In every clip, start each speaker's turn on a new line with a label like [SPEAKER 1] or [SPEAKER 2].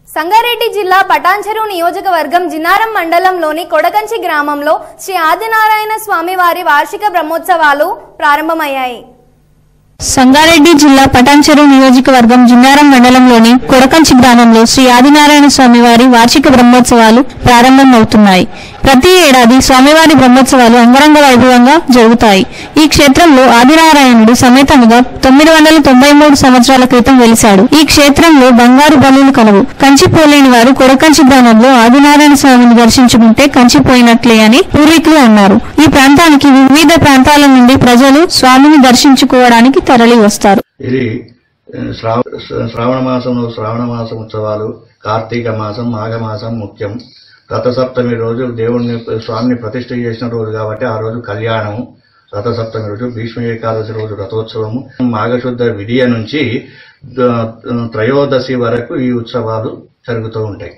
[SPEAKER 1] సంగారెడ్డి జిల్లా పటాన్చెరు నియోజకవర్గం జిన్నారం మండలంలోని కొడకంచి గ్రామంలో శ్రీ ఆదినారాయణ స్వామి వారి వార్షిక బ్రహ్మోత్సవాలు ప్రారంభమయ్యాయి
[SPEAKER 2] సంగారెడ్డి జిల్లా పటాన్చెరు నియోజకవర్గం జిన్నారం మండలంలోని కొడకంచి గ్రామంలో శ్రీ ఆదినారాయణ స్వామివారి వార్షిక బ్రహ్మోత్సవాలు ప్రారంభమవుతున్నాయి ప్రతి ఏడాది స్వామివారి బ్రహ్మోత్సవాలు అంగరంగ వైభవంగా జరుగుతాయి ఈ క్షేత్రంలో ఆదినారాయణుడు సమేతముగా తొమ్మిది వందల తొంభై మూడు సంవత్సరాల క్రితం వెలిశాడు ఈ క్షేత్రంలో బంగారు బలులు కలవు కంచి పోలేని వారు కొడకంచి గ్రామంలో ఆదినారాయణ స్వామిని దర్శించుకుంటే కంచిపోయినట్లే అని పూర్వీకులు అన్నారు ఈ ప్రాంతానికి వివిధ ప్రాంతాల నుండి ప్రజలు స్వామిని దర్శించుకోవడానికి తరలి వస్తారు
[SPEAKER 3] ఇది ఆ, శ్రావ శ్రావణ మాసంలో శ్రావణ మాసం ఉత్సవాలు కార్తీక మాసం మాఘమాసం ముఖ్యం రథసప్తమి రోజు దేవుణ్ణి స్వామిని ప్రతిష్ఠ చేసిన రోజు కాబట్టి ఆ రోజు కళ్యాణము రథసప్తమి రోజు భీష్మ ఏకాదశి రోజు రథోత్సవము మాఘశుద్ధ విడియ నుంచి ద- త్రయోదశి వరకు ఈ ఉత్సవాలు జరుగుతూ ఉంటాయి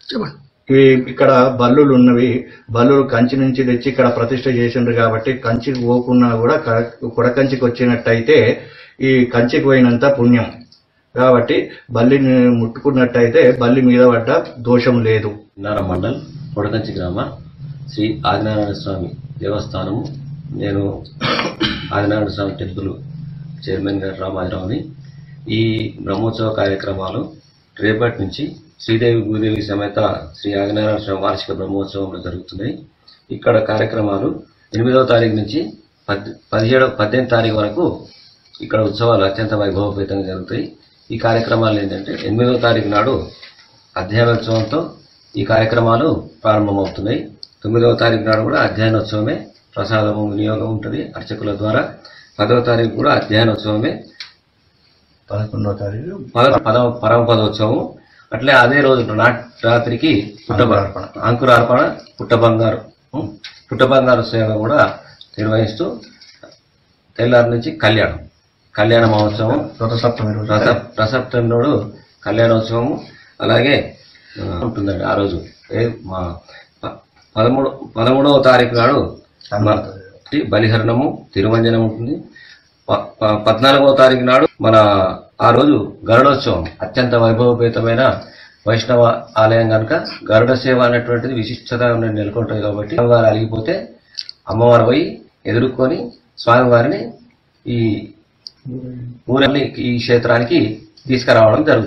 [SPEAKER 3] ఈ ఇక్కడ బల్లులు ఉన్నవి బల్లులు కంచి నుంచి తెచ్చి ఇక్కడ ప్రతిష్ట చేసిండ్రు కాబట్టి కంచికి పోకున్నా కూడా కడ- కొడకంచికి వచ్చినట్టయితే ఈ కంచికి పోయినంత పుణ్యం కాబట్టి బల్లిని ముట్టుకున్నట్టయితే బల్లి మీద పడ్డ దోషం లేదు
[SPEAKER 4] నార మండల్ కొడకంచి గ్రామ శ్రీ ఆదినారాయణ స్వామి దేవస్థానము నేను ఆదినారాయణ స్వామి టెంపుల్ చైర్మన్ గారు రామాజరావుని ఈ బ్రహ్మోత్సవ కార్యక్రమాలు రేపటి నుంచి శ్రీదేవి భూదేవి సమేత శ్రీ ఆదినారాయణ స్వామి వార్షిక బ్రహ్మోత్సవంలో జరుగుతున్నాయి ఇక్కడ కార్యక్రమాలు ఎనిమిదవ తారీఖు నుంచి పద్ పదిహేడవ పద్దెనిమిది తారీఖు వరకు ఇక్కడ ఉత్సవాలు అత్యంత వైభవపేతంగా జరుగుతాయి ఈ కార్యక్రమాలు ఏంటంటే ఎనిమిదవ తారీఖు నాడు అధ్యయనోత్సవంతో ఈ కార్యక్రమాలు ప్రారంభమవుతున్నాయి తొమ్మిదవ తారీఖు నాడు కూడా అధ్యయనోత్సవమే ప్రసాదము వినియోగం ఉంటుంది అర్చకుల ద్వారా పదవ తారీఖు కూడా అధ్యయనోత్సవమే
[SPEAKER 3] పదకొండవ తారీఖు
[SPEAKER 4] పద పదవ పరమ పదోత్సవం అట్లే అదే రోజు నాట్ రాత్రికి పుట్ట
[SPEAKER 3] అంకురార్పణ.
[SPEAKER 4] అంకురార్పణ పుట్ట బంగారు ఉం? పుట్ట బంగారు సేవ కూడా నిర్వహిస్తూ తెల్లారి నుంచి కళ్యాణం కళ్యాణ మహోత్సవం
[SPEAKER 3] రథసప్తమి రోజు
[SPEAKER 4] రథ రసప్తమి నాడు కళ్యాణోత్సవం అలాగే ఆ, ఉంటుందండి ఆ రోజు ఏ మా ప- పదమూడు పదమూడవ తారీఖు నాడు మన బలిహరణము తిరుమంజనం ఉంటుంది ప- ప- పద్నాలుగవ తారీఖు నాడు మన ఆ రోజు గరుడోత్సవం అత్యంత వైభవపేతమైన వైష్ణవ ఆలయం కనుక గరుడ సేవ అనేటువంటిది విశిష్టత ఉన్నది నెలకొంటుంది కాబట్టి స్వామివారు అలిగిపోతే అమ్మవారు పోయి ఎదుర్కొని స్వామివారిని ఈ ఊరల్ని ఈ క్షేత్రానికి తీసుకురావడం జరుగుతుంది